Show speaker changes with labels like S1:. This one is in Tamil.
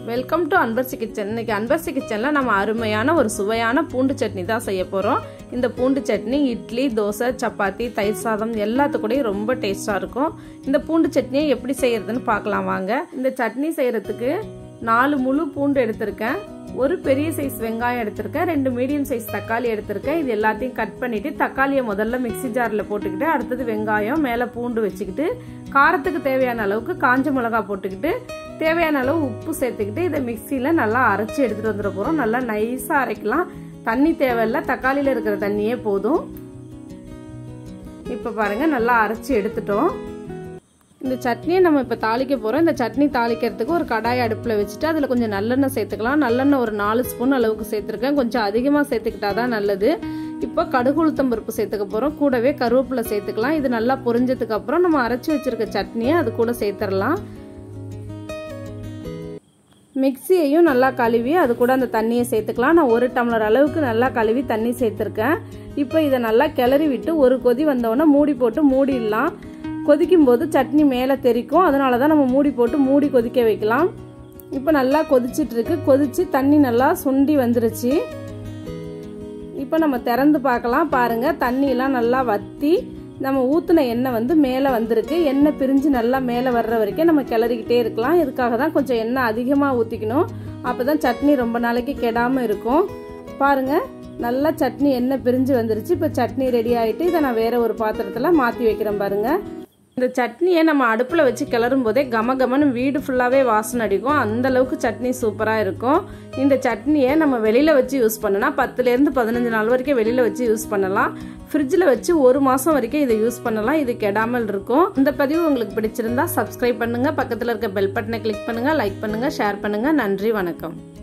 S1: வெல்கம் டு அன்பர்சி கிச்சன் இன்னைக்கு அன்பர்சி கிச்சனில் நம்ம அருமையான ஒரு சுவையான பூண்டு சட்னி தான் செய்ய போகிறோம் இந்த பூண்டு சட்னி இட்லி தோசை சப்பாத்தி தயிர் சாதம் எல்லாத்துக்கூடயும் ரொம்ப டேஸ்ட்டாக இருக்கும் இந்த பூண்டு சட்னியை எப்படி செய்யறதுன்னு பார்க்கலாம் வாங்க இந்த சட்னி செய்யறதுக்கு நாலு முழு பூண்டு எடுத்திருக்கேன் ஒரு பெரிய சைஸ் வெங்காயம் எடுத்திருக்கேன் ரெண்டு மீடியம் சைஸ் தக்காளி எடுத்திருக்கேன் இது எல்லாத்தையும் கட் பண்ணிட்டு தக்காளியை முதல்ல மிக்சி ஜாரில் போட்டுக்கிட்டு அடுத்தது வெங்காயம் மேலே பூண்டு வச்சுக்கிட்டு காரத்துக்கு தேவையான அளவுக்கு காஞ்ச மிளகா போட்டுக்கிட்டு தேவையான அளவு உப்பு சேர்த்துக்கிட்டு இதை மிக்சியில் நல்லா அரைச்சி எடுத்துகிட்டு வந்துட போகிறோம் நல்லா நைஸாக அரைக்கலாம் தண்ணி தேவையில்ல தக்காளியில் இருக்கிற தண்ணியே போதும் இப்போ பாருங்கள் நல்லா அரைச்சி எடுத்துட்டோம் இந்த சட்னியை நம்ம இப்போ தாளிக்க போகிறோம் இந்த சட்னி தாளிக்கிறதுக்கு ஒரு கடாய் அடுப்பில் வச்சுட்டு அதில் கொஞ்சம் நல்லெண்ணெய் சேர்த்துக்கலாம் நல்லெண்ணெய் ஒரு நாலு ஸ்பூன் அளவுக்கு சேர்த்துருக்கேன் கொஞ்சம் அதிகமாக சேர்த்துக்கிட்டா தான் நல்லது இப்போ கடுகு உளுத்தம் பருப்பு சேர்த்துக்க போகிறோம் கூடவே கருவேப்பிலை சேர்த்துக்கலாம் இது நல்லா பொரிஞ்சதுக்கு அப்புறம் நம்ம அரைச்சி வச்சிருக்க சட்னியை அது கூட சேர்த்துடலாம் மிக்சியையும் நல்லா கழுவி அது கூட அந்த தண்ணியை சேர்த்துக்கலாம் நான் ஒரு டம்ளர் அளவுக்கு நல்லா கழுவி தண்ணி சேர்த்துருக்கேன் இப்போ இதை நல்லா கிளறி விட்டு ஒரு கொதி வந்தோடனே மூடி போட்டு மூடிடலாம் கொதிக்கும் போது சட்னி மேலே தெரிக்கும் அதனால தான் நம்ம மூடி போட்டு மூடி கொதிக்க வைக்கலாம் இப்போ நல்லா கொதிச்சிட்டு இருக்கு கொதிச்சு தண்ணி நல்லா சுண்டி வந்துருச்சு இப்போ நம்ம திறந்து பார்க்கலாம் பாருங்க தண்ணியெல்லாம் நல்லா வத்தி நம்ம ஊற்றின எண்ணெய் வந்து மேலே வந்திருக்கு எண்ணெய் பிரிஞ்சு நல்லா மேலே வர்ற வரைக்கும் நம்ம கிளறிக்கிட்டே இருக்கலாம் இதுக்காக தான் கொஞ்சம் எண்ணெய் அதிகமாக ஊற்றிக்கணும் அப்போ தான் சட்னி ரொம்ப நாளைக்கு கெடாமல் இருக்கும் பாருங்கள் நல்லா சட்னி எண்ணெய் பிரிஞ்சு வந்துருச்சு இப்போ சட்னி ரெடி ஆகிட்டு இதை நான் வேறு ஒரு பாத்திரத்தில் மாற்றி வைக்கிறேன் பாருங்கள் இந்த சட்னியை நம்ம அடுப்பில் வச்சு கிளறும் போதே கம கமன்னு வீடு ஃபுல்லாகவே வாசனை அடிக்கும் அந்த அளவுக்கு சட்னி சூப்பராக இருக்கும் இந்த சட்னியை நம்ம வெளியில் வச்சு யூஸ் பண்ணனா பத்துலேருந்து பதினஞ்சு நாள் வரைக்கும் வெளியில் வச்சு யூஸ் பண்ணலாம் ஃப்ரிட்ஜில் வச்சு ஒரு மாதம் வரைக்கும் இதை யூஸ் பண்ணலாம் இது கெடாமல் இருக்கும் இந்த பதிவு உங்களுக்கு பிடிச்சிருந்தா சப்ஸ்கிரைப் பண்ணுங்கள் பக்கத்தில் இருக்க பெல் பட்டனை கிளிக் பண்ணுங்கள் லைக் பண்ணுங்கள் ஷேர் பண்ணுங்கள் நன்றி வணக்கம்